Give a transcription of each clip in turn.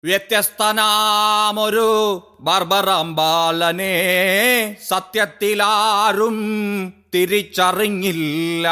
വ്യത്യസ്തനാമൊരു ബർബറമ്പാലനെ സത്യത്തിലാരും തിരിച്ചറിഞ്ഞില്ല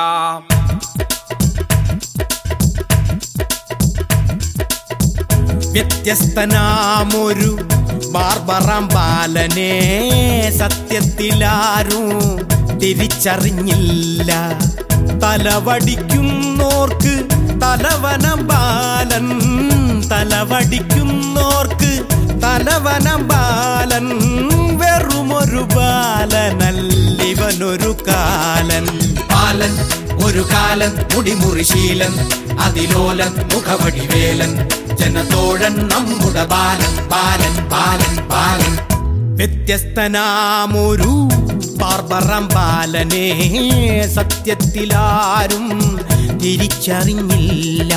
വ്യത്യസ്തനാമൊരു ബാർബറാം ബാലനെ സത്യത്തിലാരും തിരിച്ചറിഞ്ഞില്ല തലവടിക്കുന്നോർക്ക് തലവനം ബാലൻ തലവടിക്കുന്നോർക്ക് തലവനം ബാലൻ വെറുമൊരു ബാലനല്ലിവനൊരു കാലൻ ബാലൻ ഒരു കാലൻ മുടിമുറിശീലൻ അതിലോലൻ മുഖവടിവേലൻ ജനതോഴൻ നമ്മുടെ ബാലൻ ബാലൻ ബാലൻ ബാലൻ വ്യത്യസ്തനാമൊരു ബാർബറാം ബാലനെ സത്യത്തിലാരും തിരിച്ചറിഞ്ഞില്ല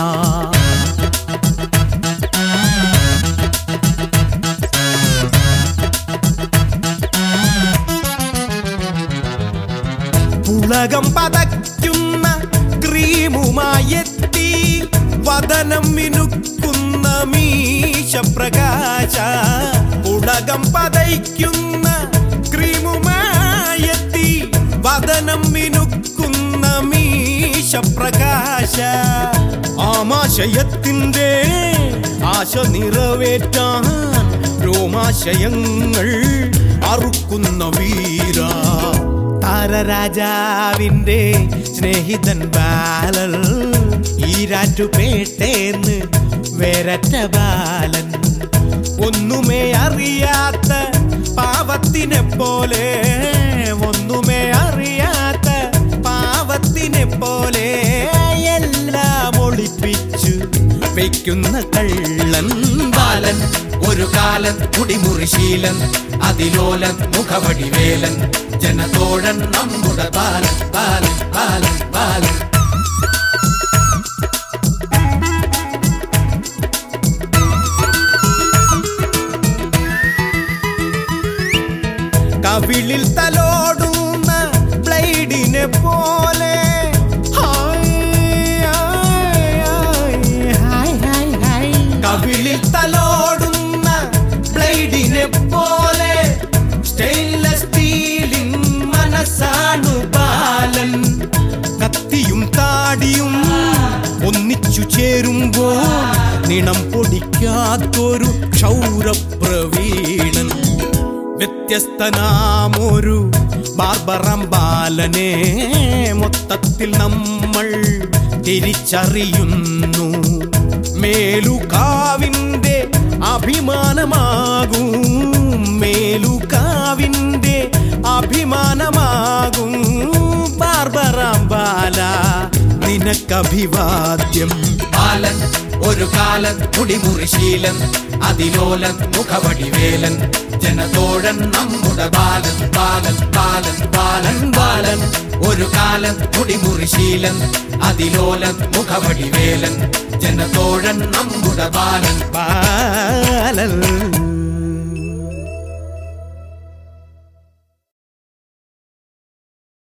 പുളകം പതയ്ക്കുന്ന ക്രീമുമായെത്തി വദനം മിനുക്കുന്ന മീശപ്രകാശ പുളകം പതയ്ക്കുന്ന ക്രീമുമായെത്തി വദനം മിനുക്കുന്ന മീശപ്രകാശ ആമാശയത്തിൻ്റെ ആശ നിറവേറ്റാൻ രോമാശയങ്ങൾ അറുക്കുന്ന വീര താരരാജാവിന്റെ സ്നേഹിതൻ ബാലൻ ഈരാറ്റുപേട്ടേന്ന് വേരറ്റ ബാലൻ ഒന്നുമേ അറിയാത്ത പാവത്തിനെ പോലെ ഒന്നുമേ അറിയാത്ത പാവത്തിനെ പോലെ എല്ലാം ഒളിപ്പിച്ചു വയ്ക്കുന്ന കള്ളൻ ബാലൻ ഒരു കാലൻ മുടിമുറിശീലൻ അതിലോലൻ മുഖവടിവേലൻ ജനതോഴൻ നമ്മുടെ ബാലൻ ബാലൻ ബാലൻ ബാലൻ കവിളിൽ തലോടുന്ന ബ്ലൈഡിനെ പോലെ hi, hi, hi, hi, hi. കവിളിൽ തലോടുന്ന ബ്ലൈഡിനെ പോലെ സ്റ്റെയിൻലെസ് സ്റ്റീലിൻ മനസ്സാണു ബാലൻ കത്തിയും താടിയും ഒന്നിച്ചു ചേരുമ്പോൾ നിണം പൊടിക്കാത്തൊരു ക്ഷൗരപ്രവീണൻ വ്യത്യസ്തനാമൊരു ബാർബറം ബാലനെ മൊത്തത്തിൽ നമ്മൾ തിരിച്ചറിയുന്നു മേലുകാവിൻ്റെ അഭിമാനമാകും മേലുകാവിൻ്റെ അഭിമാനമാകും ബാർബറാം ബാല നിനക്കഭിവാദ്യം ബാലൻ ഒരു കാലൻ മുടിമുറിശീലൻ അതിലോലൻ മുഖവടിവേലൻ ജനതോഴൻ നമ്മുടെ ബാലൻ ബാലൻ ബാലൻ ബാലൻ ബാലൻ ഒരു കാലൻ മുടിമുറിശീലൻ അതിലോലൻ മുഖവടിവേലൻ ജനതോഴൻ നമ്മുടെ ബാലൻ ബാലൻ